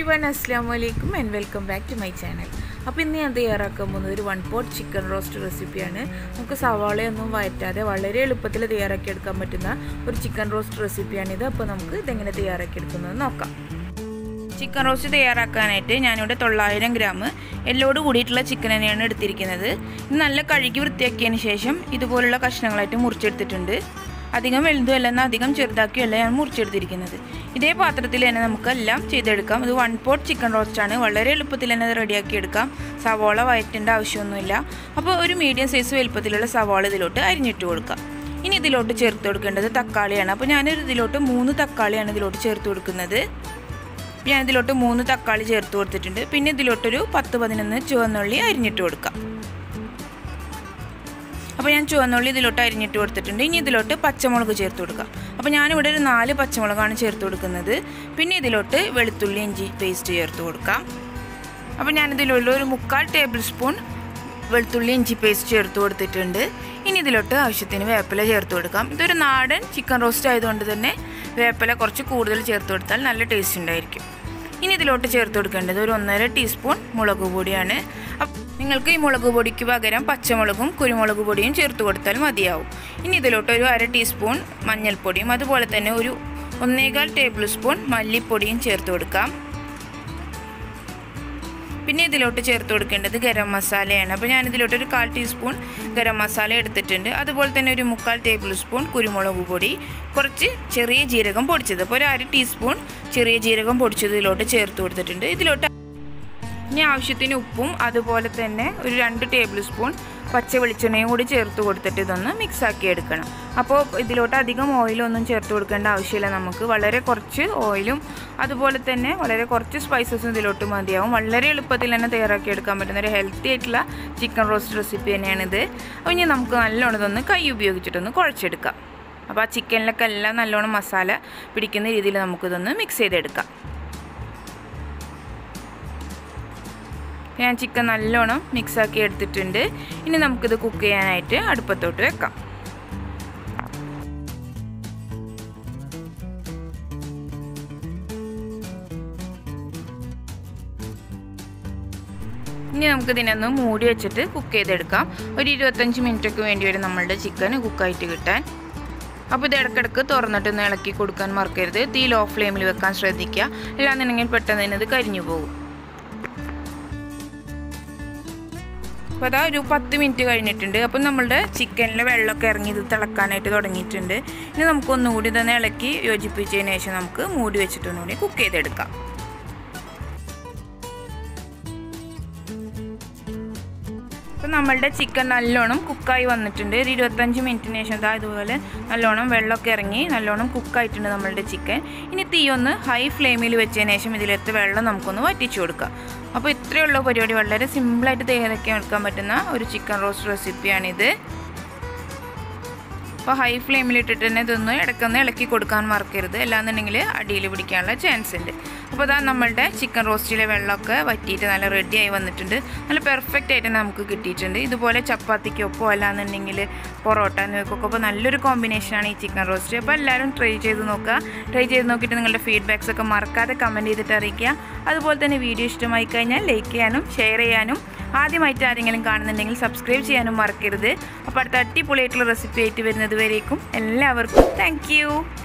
one അസ്സാം വലൈക്കും and welcome back to my channel അപ്പോൾ ഇന്ന് ഞാൻ തയ്യാറാക്കാൻ പോകുന്നത് ഒരു വൺ പോട്ട് ചിക്കൻ റോസ്റ്റ് റെസിപ്പിയാണ് നമുക്ക് സവാളയൊന്നും വയറ്റാതെ വളരെ എളുപ്പത്തിൽ തയ്യാറാക്കി എടുക്കാൻ പറ്റുന്ന ഒരു ചിക്കൻ റോസ്റ്റ് റെസിപ്പിയാണിത് അപ്പോൾ നമുക്ക് ഇതെങ്ങനെ തയ്യാറാക്കി എടുക്കുന്നത് നോക്കാം ചിക്കൻ റോസ്റ്റ് തയ്യാറാക്കാനായിട്ട് ഞാനിവിടെ തൊള്ളായിരം ഗ്രാം എല്ലോട് കൂടിയിട്ടുള്ള ചിക്കൻ തന്നെയാണ് എടുത്തിരിക്കുന്നത് ഇത് നല്ല കഴുകി വൃത്തിയാക്കിയതിന് ശേഷം ഇതുപോലുള്ള കഷ്ണങ്ങളായിട്ട് മുറിച്ചെടുത്തിട്ടുണ്ട് അധികം വലുതുമല്ല എന്നാൽ അധികം ചെറുതാക്കിയല്ല ഞാൻ മുറിച്ചെടുത്തിരിക്കുന്നത് ഇതേ പാത്രത്തിൽ തന്നെ നമുക്ക് എല്ലാം ചെയ്തെടുക്കാം ഇത് വൺ പോട്ട് ചിക്കൻ റോസ്റ്റാണ് വളരെ എളുപ്പത്തിൽ തന്നെ അത് റെഡിയാക്കി എടുക്കാം സവാള വയറ്റേണ്ട ആവശ്യമൊന്നുമില്ല അപ്പോൾ ഒരു മീഡിയം സൈസ് വലുപ്പത്തിലുള്ള സവാള ഇതിലോട്ട് അരിഞ്ഞിട്ട് കൊടുക്കാം ഇനി ഇതിലോട്ട് ചേർത്ത് കൊടുക്കേണ്ടത് തക്കാളിയാണ് അപ്പോൾ ഞാനൊരു ഇതിലോട്ട് മൂന്ന് തക്കാളിയാണ് ഇതിലോട്ട് ചേർത്ത് കൊടുക്കുന്നത് ഞാൻ ഇതിലോട്ട് മൂന്ന് തക്കാളി ചേർത്ത് കൊടുത്തിട്ടുണ്ട് പിന്നെ ഇതിലോട്ടൊരു പത്ത് പതിനൊന്ന് ചുവന്നുള്ളി അരിഞ്ഞിട്ട് കൊടുക്കാം അപ്പോൾ ഞാൻ ചുവന്നുള്ളി ഇതിലോട്ട് അരിഞ്ഞിട്ട് കൊടുത്തിട്ടുണ്ട് ഇനി ഇതിലോട്ട് പച്ചമുളക് ചേർത്ത് കൊടുക്കാം അപ്പോൾ ഞാനിവിടെ ഒരു നാല് പച്ചമുളകാണ് ചേർത്ത് കൊടുക്കുന്നത് പിന്നെ ഇതിലോട്ട് വെളുത്തുള്ളി ഇഞ്ചി പേസ്റ്റ് ചേർത്ത് കൊടുക്കാം അപ്പോൾ ഞാനിതിലുള്ള ഒരു മുക്കാൽ ടേബിൾ സ്പൂൺ വെളുത്തുള്ളി ഇഞ്ചി പേസ്റ്റ് ചേർത്ത് കൊടുത്തിട്ടുണ്ട് ഇനി ഇതിലോട്ട് ആവശ്യത്തിന് വേപ്പില ചേർത്ത് കൊടുക്കാം ഇതൊരു നാടൻ ചിക്കൻ റോസ്റ്റ് ആയതുകൊണ്ട് തന്നെ വേപ്പില കുറച്ച് കൂടുതൽ ചേർത്ത് കൊടുത്താൽ നല്ല ടേസ്റ്റ് ഉണ്ടായിരിക്കും ഇനി ഇതിലോട്ട് ചേർത്ത് കൊടുക്കേണ്ടത് ഒരു ഒന്നര ടീസ്പൂൺ മുളക് പൊടിയാണ് നിങ്ങൾക്ക് ഈ മുളക് പൊടിക്ക് പകരം പച്ചമുളകും കുരുമുളക് പൊടിയും ചേർത്ത് കൊടുത്താൽ മതിയാവും ഇനി ഇതിലോട്ട് ഒരു അര ടീസ്പൂൺ മഞ്ഞൾപ്പൊടിയും അതുപോലെ തന്നെ ഒരു ഒന്നേകാൽ ടേബിൾ സ്പൂൺ മല്ലിപ്പൊടിയും ചേർത്ത് കൊടുക്കാം പിന്നെ ഇതിലോട്ട് ചേർത്ത് കൊടുക്കേണ്ടത് ഗരം മസാലയാണ് അപ്പോൾ ഞാൻ ഇതിലോട്ട് ഒരു കാൽ ടീസ്പൂൺ ഗരം മസാല എടുത്തിട്ടുണ്ട് അതുപോലെ തന്നെ ഒരു മുക്കാൽ ടേബിൾ സ്പൂൺ കുരുമുളക് പൊടി കുറച്ച് ചെറിയ ജീരകം പൊടിച്ചത് അപ്പോൾ ഒരു അര ടീസ്പൂൺ ചെറിയ ജീരകം പൊടിച്ചത് ഇതിലോട്ട് ചേർത്ത് കൊടുത്തിട്ടുണ്ട് ഇതിലോട്ട് ഇനി ആവശ്യത്തിന് ഉപ്പും അതുപോലെ തന്നെ ഒരു രണ്ട് ടേബിൾ സ്പൂൺ പച്ച വെളിച്ചെണ്ണയും കൂടി ചേർത്ത് കൊടുത്തിട്ട് ഇതൊന്ന് മിക്സ് ആക്കി എടുക്കണം അപ്പോൾ ഇതിലോട്ട് അധികം ഓയിലൊന്നും ചേർത്ത് കൊടുക്കേണ്ട ആവശ്യമില്ല നമുക്ക് വളരെ കുറച്ച് ഓയിലും അതുപോലെ തന്നെ വളരെ കുറച്ച് സ്പൈസസും ഇതിലോട്ട് മതിയാവും വളരെ എളുപ്പത്തിൽ തന്നെ തയ്യാറാക്കി എടുക്കാൻ പറ്റുന്ന ഒരു ഹെൽത്തി ആയിട്ടുള്ള ചിക്കൻ റോസ്റ്റ് റെസിപ്പി തന്നെയാണിത് അപ്പോൾ ഇനി നമുക്ക് നല്ലോണം ഇതൊന്ന് കൈ ഉപയോഗിച്ചിട്ടൊന്ന് കുഴച്ചെടുക്കാം അപ്പോൾ ആ ചിക്കനിലൊക്കെ എല്ലാം നല്ലോണം മസാല പിടിക്കുന്ന രീതിയിൽ നമുക്കിതൊന്ന് മിക്സ് ചെയ്തെടുക്കാം ഞാൻ ചിക്കൻ നല്ലോണം മിക്സാക്കി എടുത്തിട്ടുണ്ട് ഇനി നമുക്കിത് കുക്ക് ചെയ്യാനായിട്ട് അടുപ്പത്തോട്ട് വെക്കാം ഇനി നമുക്ക് ഇതിനൊന്ന് മൂടി വെച്ചിട്ട് കുക്ക് ചെയ്തെടുക്കാം ഒരു ഇരുപത്തഞ്ച് മിനിറ്റൊക്കെ വേണ്ടി വരും നമ്മളുടെ ചിക്കൻ കുക്കായിട്ട് കിട്ടാൻ അപ്പോൾ ഇത് ഇടയ്ക്കിടയ്ക്ക് തുറന്നിട്ടൊന്ന് ഇളക്കി കൊടുക്കാൻ മറക്കരുത് തീ ലോ ഫ്ലെയിമിൽ വെക്കാൻ ശ്രദ്ധിക്കുക ഇല്ലാന്നുണ്ടെങ്കിൽ പെട്ടെന്ന് തന്നെ ഇത് കരിഞ്ഞു പോകും അപ്പോൾ അതാ ഒരു പത്ത് മിനിറ്റ് കഴിഞ്ഞിട്ടുണ്ട് അപ്പം നമ്മളുടെ ചിക്കനിലെ വെള്ളമൊക്കെ ഇറങ്ങി ഇത് തിളക്കാനായിട്ട് തുടങ്ങിയിട്ടുണ്ട് ഇനി നമുക്കൊന്നുകൂടി ഇതൊന്ന് ഇളക്കി യോജിപ്പിച്ചതിന് ശേഷം നമുക്ക് മൂടി വെച്ചിട്ടൊന്നുകൂടി കുക്ക് ചെയ്തെടുക്കാം അപ്പോൾ നമ്മളുടെ ചിക്കൻ നല്ലോണം കുക്കായി വന്നിട്ടുണ്ട് ഒരു ഇരുപത്തഞ്ച് മിനിറ്റിന് ശേഷം ഇതാ ഇതുപോലെ നല്ലോണം വെള്ളമൊക്കെ ഇറങ്ങി നല്ലോണം കുക്കായിട്ടുണ്ട് നമ്മളുടെ ചിക്കൻ ഇനി തീ ഒന്ന് ഹൈ ഫ്ലെയിമിൽ വെച്ചതിന് ശേഷം ഇതിലെത്ത് വെള്ളം നമുക്കൊന്ന് വറ്റിച്ചു കൊടുക്കാം അപ്പോൾ ഇത്രയുള്ള പരിപാടി വളരെ സിമ്പിളായിട്ട് തയ്യാറാക്കി എടുക്കാൻ പറ്റുന്ന ഒരു ചിക്കൻ റോസ്റ്റ് റെസിപ്പിയാണിത് അപ്പോൾ ഹൈ ഫ്ലെയിമിലിട്ടിട്ട് തന്നെ ഇതൊന്ന് ഇടയ്ക്കൊന്ന് ഇളക്കി കൊടുക്കാൻ മറക്കരുത് അല്ലാന്നുണ്ടെങ്കിൽ അടിയിൽ പിടിക്കാനുള്ള ചാൻസ് ഉണ്ട് അപ്പോൾ അതാ നമ്മളുടെ ചിക്കൻ റോസ്റ്റിലെ വെള്ളമൊക്കെ വറ്റിയിട്ട് നല്ല റെഡിയായി വന്നിട്ടുണ്ട് നല്ല പെർഫെക്റ്റ് ആയിട്ട് നമുക്ക് കിട്ടിയിട്ടുണ്ട് ഇതുപോലെ ചപ്പാത്തിക്കൊപ്പോ അല്ലാന്നുണ്ടെങ്കിൽ പൊറോട്ട എന്നിവയ്ക്കൊക്കെ അപ്പോൾ നല്ലൊരു കോമ്പിനേഷനാണ് ഈ ചിക്കൻ റോസ്റ്റ് അപ്പോൾ എല്ലാവരും ട്രൈ ചെയ്ത് നോക്കുക ട്രൈ ചെയ്ത് നോക്കിയിട്ട് നിങ്ങളുടെ ഫീഡ്ബാക്സ് ഒക്കെ മറക്കാതെ കമൻറ്റ് ചെയ്തിട്ട് അറിയിക്കുക അതുപോലെ തന്നെ വീഡിയോ ഇഷ്ടമായി കഴിഞ്ഞാൽ ലൈക്ക് ചെയ്യാനും ഷെയർ ചെയ്യാനും ആദ്യമായിട്ട് ആരെങ്കിലും കാണുന്നുണ്ടെങ്കിൽ സബ്സ്ക്രൈബ് ചെയ്യാനും മറക്കരുത് അപ്പോൾ അടുത്ത അടിപൊളിയായിട്ടുള്ള റെസിപ്പി ആയിട്ട് വരുന്നത് വരേക്കും എല്ലാവർക്കും താങ്ക്